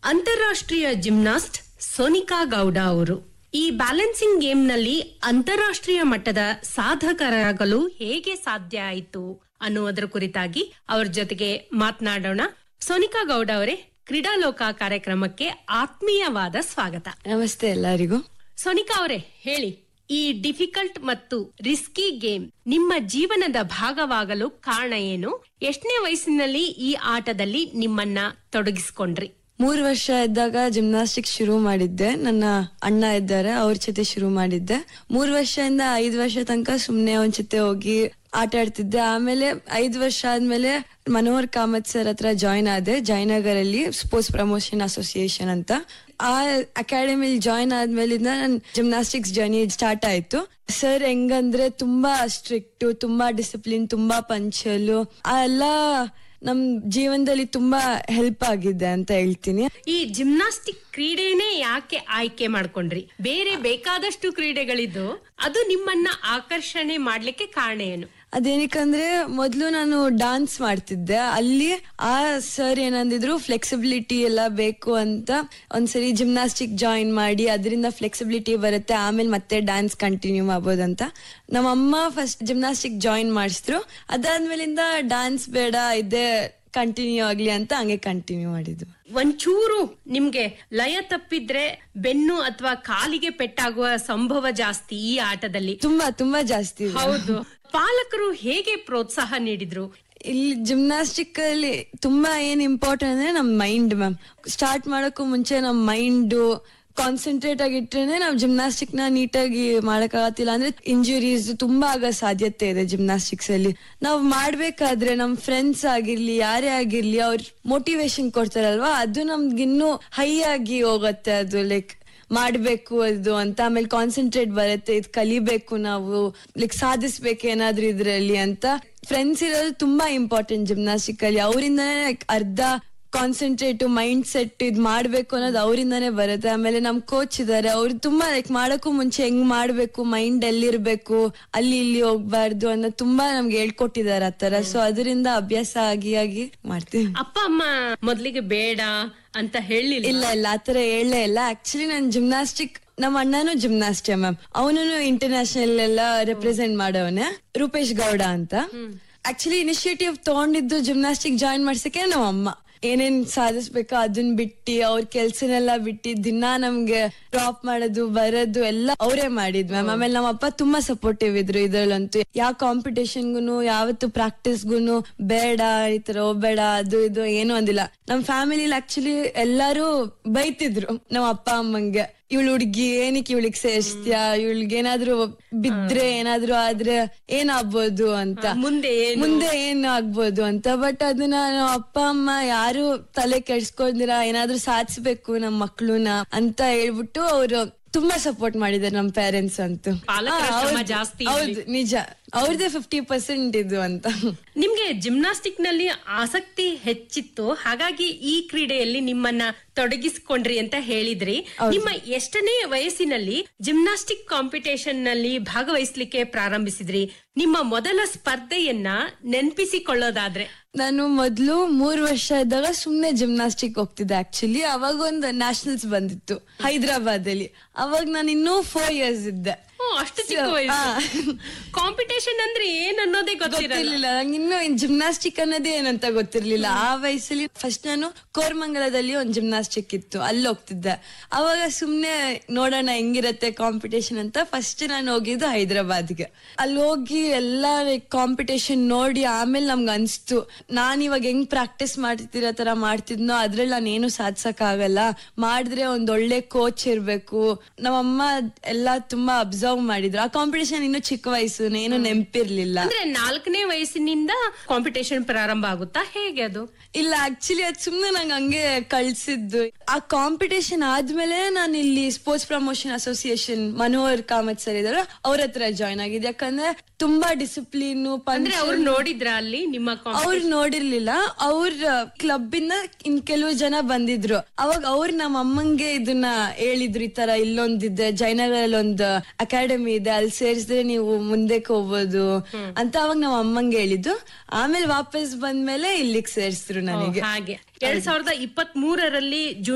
ಅಂತಾರಾಷ್ಟ್ರೀಯ ಜಿಮ್ನಾಸ್ಟ್ ಸೋನಿಕಾ ಗೌಡ ಅವರು ಈ ಬ್ಯಾಲೆನ್ಸಿಂಗ್ ಗೇಮ್ನಲ್ಲಿ ಅಂತಾರಾಷ್ಟ್ರೀಯ ಮಟ್ಟದ ಸಾಧಕರಾಗಲು ಹೇಗೆ ಸಾಧ್ಯ ಆಯಿತು ಅನ್ನುವುದರ ಕುರಿತಾಗಿ ಅವ್ರ ಜೊತೆಗೆ ಮಾತನಾಡೋಣ ಸೋನಿಕಾ ಗೌಡ ಅವರೇ ಕ್ರೀಡಾಲೋಕ ಕಾರ್ಯಕ್ರಮಕ್ಕೆ ಆತ್ಮೀಯವಾದ ಸ್ವಾಗತ ನಮಸ್ತೆ ಎಲ್ಲರಿಗೂ ಸೋನಿಕಾ ಅವರೇ ಹೇಳಿ ಈ ಡಿಫಿಕಲ್ಟ್ ಮತ್ತು ರಿಸ್ಕಿ ಗೇಮ್ ನಿಮ್ಮ ಜೀವನದ ಭಾಗವಾಗಲು ಕಾರಣ ಏನು ಎಷ್ಟನೇ ವಯಸ್ಸಿನಲ್ಲಿ ಈ ಆಟದಲ್ಲಿ ನಿಮ್ಮನ್ನ ತೊಡಗಿಸಿಕೊಂಡ್ರಿ ಮೂರ್ ವರ್ಷ ಇದ್ದಾಗ ಜಿಮ್ನಾಸ್ಟಿಕ್ ಶುರು ಮಾಡಿದ್ದೆ ನನ್ನ ಅಣ್ಣ ಇದ್ದಾರೆ ಅವ್ರ ಜೊತೆ ಶುರು ಮಾಡಿದ್ದೆ ಮೂರ್ ವರ್ಷದಿಂದ ಐದ್ ವರ್ಷ ತನಕ ಸುಮ್ನೆ ಅವನ್ ಜೊತೆ ಹೋಗಿ ಆಟ ಆಡ್ತಿದ್ದೆ ಆಮೇಲೆ ಐದ್ ವರ್ಷ ಆದ್ಮೇಲೆ ಮನೋಹರ್ ಕಾಮತ್ ಸರ್ ಹತ್ರ ಜಾಯ್ನ್ ಆದೆ ಜಯನಗರಲ್ಲಿ ಸ್ಪೋರ್ಟ್ಸ್ ಪ್ರಮೋಷನ್ ಅಸೋಸಿಯೇಷನ್ ಅಂತ ಆ ಅಕಾಡೆಮಿಲಿ ಜಾಯ್ನ್ ಆದ್ಮೇಲಿಂದ ನನ್ ಜಿಮ್ನಾಸ್ಟಿಕ್ಸ್ ಜರ್ನಿ ಸ್ಟಾರ್ಟ್ ಆಯ್ತು ಸರ್ ಹೆಂಗಂದ್ರೆ ತುಂಬಾ ಸ್ಟ್ರಿಕ್ಟ್ ತುಂಬಾ ಡಿಸಿಪ್ಲಿನ್ ತುಂಬಾ ಪಂಚಲು ಆ ಎಲ್ಲಾ ನಮ್ ಜೀವನದಲ್ಲಿ ತುಂಬಾ ಹೆಲ್ಪ್ ಆಗಿದೆ ಅಂತ ಹೇಳ್ತೀನಿ ಈ ಜಿಮ್ನಾಸ್ಟಿಕ್ ಕ್ರೀಡೆನೇ ಯಾಕೆ ಆಯ್ಕೆ ಮಾಡ್ಕೊಂಡ್ರಿ ಬೇರೆ ಬೇಕಾದಷ್ಟು ಕ್ರೀಡೆಗಳಿದ್ದು ಅದು ನಿಮ್ಮನ್ನ ಆಕರ್ಷಣೆ ಮಾಡ್ಲಿಕ್ಕೆ ಕಾರಣ ಏನು ಅದೇನಕ್ಕಂದ್ರೆ ಮೊದ್ಲು ನಾನು ಡಾನ್ಸ್ ಮಾಡ್ತಿದ್ದೆ ಅಲ್ಲಿ ಆ ಸರ್ ಏನಂದಿದ್ರು ಫ್ಲೆಕ್ಸಿಬಿಲಿಟಿ ಎಲ್ಲ ಬೇಕು ಅಂತ ಒಂದ್ಸರಿ ಜಿಮ್ನಾಸ್ಟಿಕ್ ಜಾಯಿನ್ ಮಾಡಿ ಅದರಿಂದ ಫ್ಲೆಕ್ಸಿಬಿಲಿಟಿ ಬರುತ್ತೆ ಆಮೇಲೆ ಮತ್ತೆ ಡ್ಯಾನ್ಸ್ ಕಂಟಿನ್ಯೂ ಮಾಡ್ಬೋದಂತ ನಮ್ಮಮ್ಮ ಫಸ್ಟ್ ಜಿಮ್ನಾಸ್ಟಿಕ್ ಜಾಯಿನ್ ಮಾಡಿಸಿದ್ರು ಅದಾದ್ಮೇಲಿಂದ ಡ್ಯಾನ್ಸ್ ಬೇಡ ಇದೇ ಕಂಟಿನ್ಯೂ ಆಗ್ಲಿ ಅಂತ ಹಂಗೆ ಕಂಟಿನ್ಯೂ ಮಾಡಿದ್ವು ಒಂಚೂರು ನಿಮ್ಗೆ ಲಯ ತಪ್ಪಿದ್ರೆ ಬೆನ್ನು ಅಥವಾ ಕಾಲಿಗೆ ಪೆಟ್ಟಾಗುವ ಸಂಭವ ಜಾಸ್ತಿ ಈ ಆಟದಲ್ಲಿ ತುಂಬಾ ತುಂಬಾ ಜಾಸ್ತಿ ಇದೆ. ಹೌದು ಪಾಲಕರು ಹೇಗೆ ಪ್ರೋತ್ಸಾಹ ನೀಡಿದ್ರು ಇಲ್ಲಿ ಜಿಮ್ನಾಸ್ಟಿಕ್ ಅಲ್ಲಿ ತುಂಬಾ ಏನ್ ಇಂಪಾರ್ಟೆಂಟ್ ಅಂದ್ರೆ ನಮ್ ಮೈಂಡ್ ಮ್ಯಾಮ್ ಸ್ಟಾರ್ಟ್ ಮಾಡಕ್ಕೂ ಮುಂಚೆ ನಮ್ ಮೈಂಡ್ ಕಾನ್ಸಂಟ್ರೇಟ್ ಆಗಿಟ್ರೇನೆ ನಾವು ಜಿಮ್ನಾಸ್ಟಿಕ್ ನ ನೀಟಾಗಿ ಮಾಡಕ್ಕಾಗತ್ತಿಲ್ಲ ಅಂದ್ರೆ ಇಂಜುರೀಸ್ ತುಂಬಾ ಆಗೋ ಸಾಧ್ಯತೆ ಇದೆ ಜಿಮ್ನಾಸ್ಟಿಕ್ಸ್ ಅಲ್ಲಿ ನಾವು ಮಾಡ್ಬೇಕಾದ್ರೆ ನಮ್ ಫ್ರೆಂಡ್ಸ್ ಆಗಿರ್ಲಿ ಯಾರೇ ಆಗಿರ್ಲಿ ಅವ್ರ ಮೋಟಿವೇಶನ್ ಕೊಡ್ತಾರಲ್ವಾ ಅದು ನಮ್ಗಿನ್ನೂ ಹೈ ಆಗಿ ಹೋಗತ್ತೆ ಅದು ಲೈಕ್ ಮಾಡ್ಬೇಕು ಅದು ಅಂತ ಆಮೇಲೆ ಕಾನ್ಸಂಟ್ರೇಟ್ ಬರುತ್ತೆ ಇದು ಕಲಿಬೇಕು ನಾವು ಲೈಕ್ ಸಾಧಿಸ್ಬೇಕು ಏನಾದ್ರೂ ಇದ್ರಲ್ಲಿ ಅಂತ ಫ್ರೆಂಡ್ಸ್ ಇರೋದು ತುಂಬಾ ಇಂಪಾರ್ಟೆಂಟ್ ಜಿಮ್ನಾಸ್ಟಿಕ್ ಅಲ್ಲಿ ಅವರಿಂದನೇ ಅರ್ಧ ಕಾನ್ಸಂಟ್ರೇಟ್ ಮೈಂಡ್ ಸೆಟ್ ಇದ್ ಮಾಡ್ಬೇಕು ಅನ್ನೋದು ಅವರಿಂದಾನೇ ಬರುತ್ತೆ ಆಮೇಲೆ ನಮ್ ಕೋಚ್ ಇದಾರೆ ಅವ್ರು ತುಂಬಾ ಲೈಕ್ ಮಾಡಕ್ಕೂ ಮುಂಚೆ ಹೆಂಗ್ ಮಾಡ್ಬೇಕು ಮೈಂಡ್ ಎಲ್ಲಿರ್ಬೇಕು ಅಲ್ಲಿ ಇಲ್ಲಿ ಹೋಗ್ಬಾರ್ದು ಅನ್ನೋ ತುಂಬಾ ನಮ್ಗೆ ಹೇಳ್ಕೊಟ್ಟಿದ್ದಾರೆ ಆತರ ಸೊ ಅದರಿಂದ ಅಭ್ಯಾಸ ಆಗಿ ಆಗಿ ಮಾಡ್ತೀವಿ ಅಪ್ಪ ಅಮ್ಮ ಮೊದ್ಲಿಗೆ ಬೇಡ ಅಂತ ಹೇಳಿಲ್ಲ ಇಲ್ಲ ಇಲ್ಲ ಆತರ ಹೇಳಲೇ ಇಲ್ಲ ಆಕ್ಚುಲಿ ನಾನು ಜಿಮ್ನಾಸ್ಟಿಕ್ ನಮ್ಮ ಅಣ್ಣನೂ ಜಿಮ್ನಾಸ್ಟೇ ಮ್ಯಾಮ್ ಅವನು ಇಂಟರ್ನ್ಯಾಷನಲ್ ಎಲ್ಲ ರೆಪ್ರೆಸೆಂಟ್ ಮಾಡವನೆ ರೂಪೇಶ್ ಗೌಡ ಅಂತ ಆಕ್ಚುಲಿ ಇನಿಷಿಯೇಟಿವ್ ತಗೊಂಡಿದ್ದು ಜಿಮ್ನಾಸ್ಟಿಕ್ ಜಾಯಿನ್ ಮಾಡ್ಸಕ್ಕೆ ನಮ್ಮ ಅಮ್ಮ ಏನೇನ್ ಸಾಧಿಸ್ಬೇಕೋ ಅದನ್ನ ಬಿಟ್ಟು ಅವ್ರ ಕೆಲ್ಸನೆಲ್ಲ ಬಿಟ್ಟು ದಿನ ನಮ್ಗೆ ಡ್ರಾಪ್ ಮಾಡೋದು ಬರೋದು ಎಲ್ಲ ಅವರೇ ಮಾಡಿದ್ ಮ್ಯಾಮ್ ಆಮೇಲೆ ನಮ್ಮ ಅಪ್ಪ ತುಂಬಾ ಸಪೋರ್ಟಿವ್ ಇದ್ರು ಇದ್ರಲ್ಲಂತೂ ಯಾವ ಕಾಂಪಿಟೇಷನ್ಗುನು ಯಾವತ್ತು ಪ್ರಾಕ್ಟೀಸ್ಗುನು ಬೇಡ ಈ ತರ ಹೋಗ್ಬೇಡ ಅದು ಇದು ಏನು ಅಂದಿಲ್ಲ ನಮ್ ಫ್ಯಾಮಿಲಿಲಿ ಆಕ್ಚುಲಿ ಎಲ್ಲಾರು ಬೈತಿದ್ರು ನಮ್ಮ ಅಪ್ಪ ಅಮ್ಮಂಗೆ ಇವಳು ಹುಡ್ಗಿ ಏನಕ್ಕೆ ಇವಳಿಗೆ ಸೇರಿಸ್ತೀಯಾ ಇವಳಿಗೆ ಏನಾದ್ರು ಬಿದ್ರೆ ಏನಾದ್ರು ಆದ್ರೆ ಏನಾಗ್ಬೋದು ಅಂತ ಮುಂದೆ ಏನು? ಮುಂದೆ ಏನ್ ಆಗ್ಬೋದು ಅಂತ ಬಟ್ ಅದನ್ನ ನಮ್ಮ ಅಪ್ಪ ಅಮ್ಮ ಯಾರು ತಲೆ ಕೆಡ್ಸ್ಕೊಂಡಿರ ಏನಾದ್ರೂ ಸಾಧಿಸ್ಬೇಕು ನಮ್ ಮಕ್ಳುನ ಅಂತ ಹೇಳ್ಬಿಟ್ಟು ಅವ್ರು ತುಂಬಾ ಸಪೋರ್ಟ್ ಮಾಡಿದ್ದಾರೆ ನಮ್ ಪೇರೆಂಟ್ಸ್ ಅಂತೂ ಪಾಲಕರ ಹಾ, ಶ್ರಮ ಹೌದು, ಜಾಸ್ತಿ ಹೌದು ನಿಜ ಅವ್ರದೇ ಫಿಫ್ಟಿ ಪರ್ಸೆಂಟ್ ಇದು ಅಂತ ನಿಮ್ಗೆ ಜಿಮ್ನಾಸ್ಟಿಕ್ ನಲ್ಲಿ ಆಸಕ್ತಿ ಹೆಚ್ಚಿತ್ತು ಹಾಗಾಗಿ ಈ ಕ್ರೀಡೆಯಲ್ಲಿ ನಿಮ್ಮನ್ನ ತೊಡಗಿಸಿಕೊಂಡ್ರಿ ಅಂತ ಹೇಳಿದ್ರಿ ನಿಮ್ಮ ಎಷ್ಟನೇ ವಯಸ್ಸಿನಲ್ಲಿ ಜಿಮ್ನಾಸ್ಟಿಕ್ ಕಾಂಪಿಟೇಷನ್ ನಲ್ಲಿ ಭಾಗವಹಿಸ್ಲಿಕ್ಕೆ ಪ್ರಾರಂಭಿಸಿದ್ರಿ ನಿಮ್ಮ ಮೊದಲ ಸ್ಪರ್ಧೆಯನ್ನ ನೆನ್ಪಿಸಿಕೊಳ್ಳೋದಾದ್ರೆ ನಾನು ಮೊದ್ಲು ಮೂರ್ ವರ್ಷ ಇದ್ದಾಗ ಸುಮ್ನೆ ಜಿಮ್ನಾಸ್ಟಿಕ್ ಹೋಗ್ತಿದ್ದೆ ಆಕ್ಚುಲಿ ಅವಾಗ ಒಂದು ನ್ಯಾಷನಲ್ಸ್ ಬಂದಿತ್ತು ಹೈದರಾಬಾದ್ ಅಲ್ಲಿ ಅವಾಗ ನಾನು ಇನ್ನೂ ಫೋರ್ ಇಯರ್ಸ್ ಇದ್ದೆ ಓ, ಅಷ್ಟು ಚಿಕ್ಕ ವಯಸ್ಸು ಕಾಂಪಿಟೇಷನ್ ಅಂದ್ರೆ ಏನ್ ಅನ್ನೋದೇ ಗೊತ್ತಿರಲ್ಲ ಗೊತ್ತಿರ್ಲಿಲ್ಲ ನಂಗೆ ಇನ್ನೂ ಜಿಮ್ನಾಸ್ಟಿಕ್ ಅನ್ನೋದೇ ಏನಂತ ಗೊತ್ತಿರ್ಲಿಲ್ಲ ಆ ವಯಸ್ಸಲ್ಲಿ ಫಸ್ಟ್ ನಾನು ಕೋರ್ಮಂಗಲದಲ್ಲಿ ಒಂದ್ ಜಿಮ್ನಾಸ್ಟಿಕ್ ಇತ್ತು ಅಲ್ಲಿ ಹೋಗ್ತಿದ್ದೆ ಅವಾಗ ಸುಮ್ನೆ ನೋಡೋಣ ಹೆಂಗಿರತ್ತೆ ಕಾಂಪಿಟೇಷನ್ ಅಂತ ಫಸ್ಟ್ ನಾನು ಹೋಗಿದ್ದು ಹೈದರಾಬಾದ್ಗೆ ಅಲ್ಲಿ ಹೋಗಿ ಎಲ್ಲ ಕಾಂಪಿಟೇಷನ್ ನೋಡಿ ಆಮೇಲೆ ನಮ್ಗೆ ಅನ್ಸ್ತು ನಾನ್ ಇವಾಗ ಹೆಂಗ್ ಪ್ರಾಕ್ಟೀಸ್ ಮಾಡ್ತಿರೋ ತರ ಮಾಡ್ತಿದ್ನೋ ಅದ್ರಲ್ಲಿ ನಾನು ಏನು ಸಾಧ್ಸಕ್ ಆಗಲ್ಲ ಮಾಡಿದ್ರೆ ಒಂದ್ ಒಳ್ಳೆ ಕೋಚ್ ಇರ್ಬೇಕು ನಮ್ಮಮ್ಮ ಎಲ್ಲ ತುಂಬಾ ಅಬ್ಸರ್ವ್ ಮಾಡಿದ್ರು ಆ ಕಾಂಪಿಟೇಷನ್ ಇನ್ನು ಚಿಕ್ಕ ವಯಸ್ಸು ಏನು ನೆನಪಿರ್ಲಿಲ್ಲ ಅಂದ್ರೆ ನಾಲ್ಕನೇ ವಯಸ್ಸಿನಿಂದ ಕಾಂಪಿಟೇಷನ್ ಪ್ರಾರಂಭ ಆಗುತ್ತಾ ಹೇಗೆ ಅದು ಇಲ್ಲ ಆಕ್ಚುಲಿ ಅದ್ ಸುಮ್ನೆ ನಂಗೆ ಹಂಗೆ ಕಳ್ಸಿದ್ದು ಆ ಕಾಂಪಿಟೇಷನ್ ಆದ್ಮೇಲೆ ನಾನು ಇಲ್ಲಿ sports promotion association Manohar Kamath sir ಇದಾರೆ ಅವ್ರ ಹತ್ರ ಜಾಯ್ನ್ ಆಗಿದ್ದೆ ಯಾಕಂದ್ರೆ ತುಂಬಾ ಡಿಸಿಪ್ಲಿನ್ ಅಂದ್ರೆ ಅವ್ರು ನೋಡಿದ್ರ ಅಲ್ಲಿ ನಿಮ್ಮ com- ಅವ್ರು ನೋಡಿರ್ಲಿಲ್ಲ ಅವ್ರ ಕ್ಲಬ್ ಇಂದ ಇನ್ ಕೆಲವು ಜನ ಬಂದಿದ್ರು ಅವಾಗ ಅವ್ರು ನಮ್ಮ ಅಮ್ಮಂಗೆ ಇದನ್ನ ಹೇಳಿದ್ರು ಈ ತರ ಇಲ್ಲೊಂದಿದೆ ಜಯನಗರಲ್ಲಿ ಒಂದು ಅಕಾಡೆಮಿ ಇದೆ ಅಲ್ಲಿ ಸೇರಿಸಿದ್ರೆ ನೀವು ಮುಂದಕ್ಕೆ ಹೋಗ್ಬೋದು ಅಂತ ಅವಾಗ ನಮ್ಮ ಅಮ್ಮಂಗೆ ಹೇಳಿದ್ದು ಆಮೇಲೆ ವಾಪಸ್ ಬಂದ್ಮೇಲೆ ಇಲ್ಲಿಗೆ ಸೇರಿಸಿದ್ರು ನನಗೆ ಹಾಗೆ ಎರಡ್ ಸಾವಿರದ ಇಪ್ಪತ್ತ್ ಮೂರರಲ್ಲಿ